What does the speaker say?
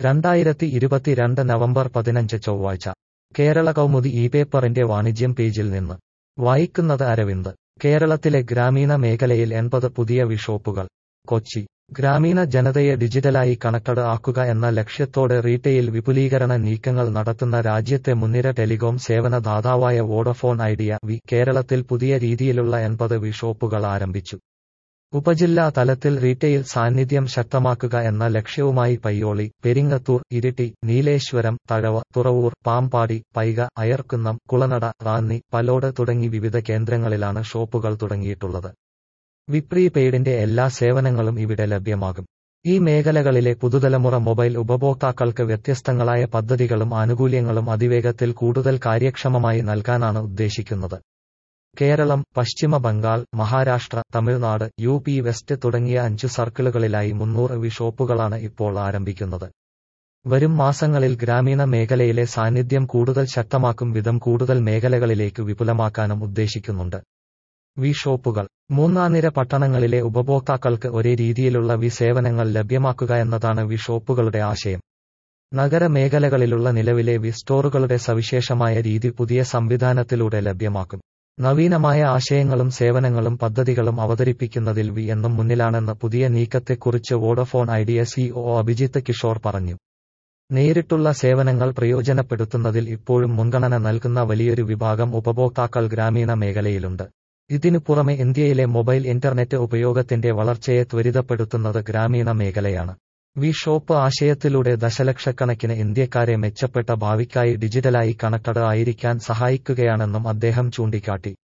രണ്ടായിരത്തി ഇരുപത്തിരണ്ട് നവംബർ പതിനഞ്ച് ചൊവ്വാഴ്ച കേരള കൗമുദി ഈ പേപ്പറിന്റെ വാണിജ്യം പേജിൽ നിന്ന് വായിക്കുന്നത് അരവിന്ദ് കേരളത്തിലെ ഗ്രാമീണ മേഖലയിൽ എൺപത് പുതിയ വിഷോപ്പുകൾ കൊച്ചി ഗ്രാമീണ ജനതയെ ഡിജിറ്റലായി കണക്റ്റഡ് ആക്കുക എന്ന ലക്ഷ്യത്തോടെ റീറ്റെയിൽ വിപുലീകരണ നീക്കങ്ങൾ നടത്തുന്ന രാജ്യത്തെ മുൻനിര ടെലികോം സേവന ദാതാവായ വോഡഫോൺ ഐഡിയ വി കേരളത്തിൽ പുതിയ രീതിയിലുള്ള എൺപത് വിഷോപ്പുകൾ ആരംഭിച്ചു ഉപജില്ലാ തലത്തിൽ റീറ്റെയിൽ സാന്നിധ്യം ശക്തമാക്കുക എന്ന ലക്ഷ്യവുമായി പയ്യോളി പെരിങ്ങത്തൂർ ഇരിട്ടി നീലേശ്വരം തഴവ തുറവൂർ പാമ്പാടി പൈക അയർക്കുന്നം കുളനട റാന്നി പലോട് തുടങ്ങി വിവിധ കേന്ദ്രങ്ങളിലാണ് ഷോപ്പുകൾ തുടങ്ങിയിട്ടുള്ളത് വിപ്രീപെയ്ഡിന്റെ എല്ലാ സേവനങ്ങളും ഇവിടെ ലഭ്യമാകും ഈ മേഖലകളിലെ പുതുതലമുറ മൊബൈൽ ഉപഭോക്താക്കൾക്ക് വ്യത്യസ്തങ്ങളായ പദ്ധതികളും ആനുകൂല്യങ്ങളും അതിവേഗത്തിൽ കൂടുതൽ കാര്യക്ഷമമായി നൽകാനാണ് ഉദ്ദേശിക്കുന്നത് കേരളം പശ്ചിമ Bengal Maharashtra Tamil Nadu U P west തുടങ്ങിയ അഞ്ചു സർക്കിളുകളിലായി മുന്നൂറ് വിഷോപ്പുകളാണ് ഇപ്പോൾ ആരംഭിക്കുന്നത് വരും മാസങ്ങളിൽ ഗ്രാമീണ മേഖലയിലെ സാന്നിധ്യം കൂടുതൽ ശക്തമാക്കും വിധം കൂടുതൽ മേഖലകളിലേക്ക് വിപുലമാക്കാനും ഉദ്ദേശിക്കുന്നുണ്ട് വി ഷോപ്പുകൾ മൂന്നാംനിര പട്ടണങ്ങളിലെ ഉപഭോക്താക്കൾക്ക് ഒരേ രീതിയിലുള്ള വി സേവനങ്ങൾ ലഭ്യമാക്കുക എന്നതാണ് വി ഷോപ്പുകളുടെ ആശയം നഗര മേഖലകളിലുള്ള നിലവിലെ വി സ്റ്റോറുകളുടെ സവിശേഷമായ രീതി പുതിയ സംവിധാനത്തിലൂടെ ലഭ്യമാക്കും നവീനമായ ആശയങ്ങളും സേവനങ്ങളും പദ്ധതികളും അവതരിപ്പിക്കുന്നതിൽ വി എന്നും മുന്നിലാണെന്ന് പുതിയ നീക്കത്തെക്കുറിച്ച് Vodafone Idea CEO Abhijith Kishore പറഞ്ഞു നേരിട്ടുള്ള സേവനങ്ങൾ പ്രയോജനപ്പെടുത്തുന്നതിൽ ഇപ്പോഴും മുൻഗണന നൽകുന്ന വലിയൊരു വിഭാഗം ഉപഭോക്താക്കൾ ഗ്രാമീണ മേഖലയിലുണ്ട് ഇതിനു പുറമെ ഇന്ത്യയിലെ മൊബൈൽ ഇന്റർനെറ്റ് ഉപയോഗത്തിന്റെ വളർച്ചയെ ത്വരിതപ്പെടുത്തുന്നത് ഗ്രാമീണ മേഖലയാണ് വി ഷോപ്പ് ആശയത്തിലൂടെ ദശലക്ഷക്കണക്കിന് ഇന്ത്യക്കാരെ മെച്ചപ്പെട്ട ഭാവിക്കായി ഡിജിറ്റലായി കണക്റ്റഡ് ആയിരിക്കാൻ സഹായിക്കുകയാണെന്നും അദ്ദേഹം ചൂണ്ടിക്കാട്ടി